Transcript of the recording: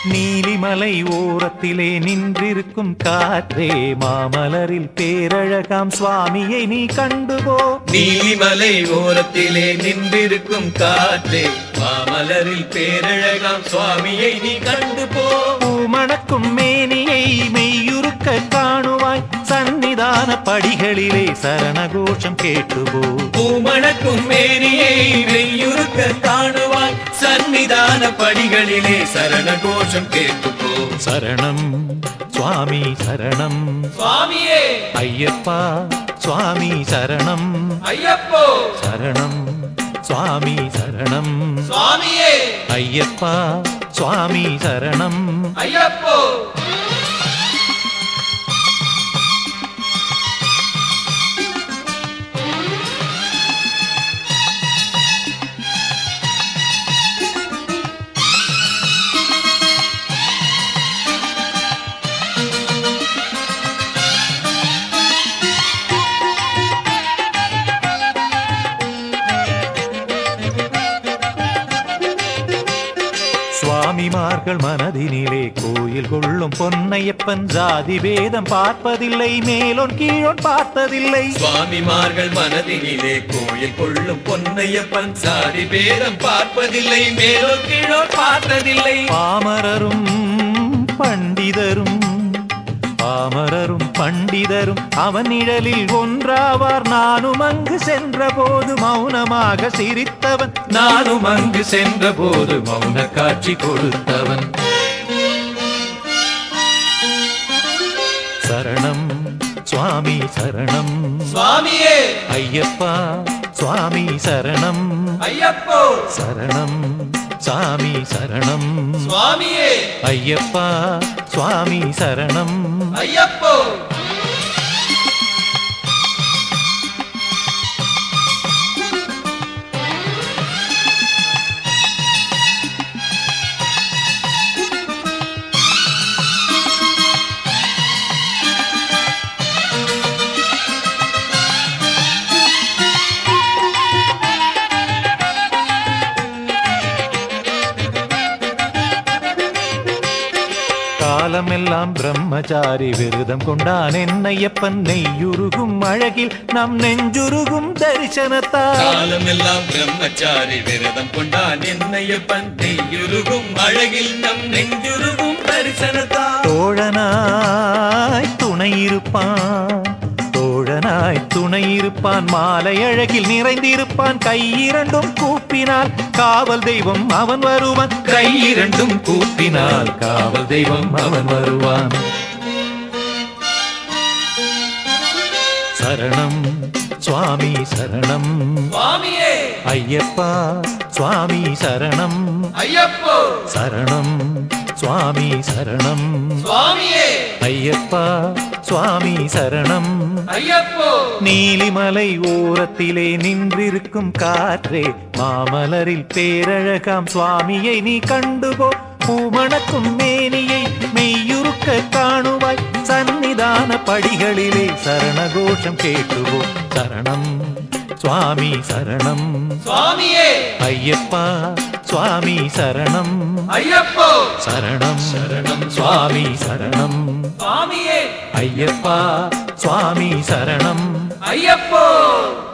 நீலிமலை ஓரத்திலே நின்றிருக்கும் காற்றே மாமலரில் பேரழகாம் சுவாமியை நீ கண்டுபோ நீலிமலை ஓரத்திலே நின்றிருக்கும் காற்றே மாமலரில் பேரழகாம் சுவாமியை நீ கண்டு போ பூமணக்கும் மேனியை மெய்யுருக்க காணுவாய் சந்நிதான படிகளிலே சரணகோஷம் கேட்டுபோ பூமணக்கும் மேனியை வெய்யுருக்க காணுவாய் சந்நிதான படிகளிலே சரண கோஷம் கேட்டு போ சரணம் சுவாமி சரணம் சுவாமியே ஐயப்பா சுவாமி சரணம் ஐயப்போ சரணம் சுவாமி சரணம் சுவாமியே ஐயப்பா சுவாமி சரணம் ஐயப்போ சுவாமிமார்கள் மனதினிலே கோயில் கொள்ளும் பொன்னையப்பன் ஜாதி வேதம் பார்ப்பதில்லை மேலோன் கீழோன் பார்த்ததில்லை சுவாமிமார்கள் மனதினிலே கோயில் கொள்ளும் பொன்னையப்பன் சாதி பேதம் பார்ப்பதில்லை மேலோ கீழோ பார்த்ததில்லை பாமரரும் பண்டிதரும் பாமரரும் பண்டிதரும் அவன் நிழலில் ஒன்றாவார் நானும் அங்கு சென்ற போது மௌனமாக சிரித்தவன் நானும் அங்கு சென்ற போது மௌன காட்சி கொடுத்தவன் சரணம் சுவாமி சரணம் சுவாமியே ஐயப்பா சுவாமி சரணம் ஐயப்போ சரணம் சாமி சரணம் சுவாமியே ஐயப்பா சுவாமி சரணம் ஐயப்போ காலமெல்லாம் பிரம்மச்சாரி விரதம் கொண்டான் என்னையப்பன் நெய்யுருகும் அழகில் நம் நெஞ்சுருகும் தரிசனத்தால் காலமெல்லாம் பிரம்மச்சாரி விரதம் கொண்டான் என்னையப்பன் நெய்யுருகும் அழகில் நம் நெஞ்சுருகும் தரிசனத்தால் தோழனாய் துணை இருப்பான் தோழனாய் துணை இருப்பான் மாலை அழகில் நிறைந்திருப்பான் கை இரண்டும் கூப்பினால் காவல் தெய்வம் அவன் வருவான் கை இரண்டும் கூப்பினால் காவல் தெய்வம் அவன் வருவான் சரணம் சுவாமி சரணம் சுவாமியே ஐயப்பா சுவாமி சரணம் ஐயப்போ சரணம் சுவாமி சரணம் சுவாமியே ஐயப்பா சுவாமி சரணம் ஐயப்போ நீலிமலை ஓரத்திலே நின்றிருக்கும் காற்றே மாமலரில் பேரழகாம் சுவாமியை நீ கண்டுபோ பூமணக்கும் மேனியை மெய்யுருக்க காணுவாய் சந்நிதான படிகளிலே சரணகோஷம் கேட்டுவோ சரணம் சுவாமி சரணம் சுவாமியே ஐயப்பா சுவாமி சரணம் ஐயப்போ சரணம் சரணம் சுவாமி சரணம் சுவாமியே ஐயப்பா சுவாமி சரணம் ஐயப்போ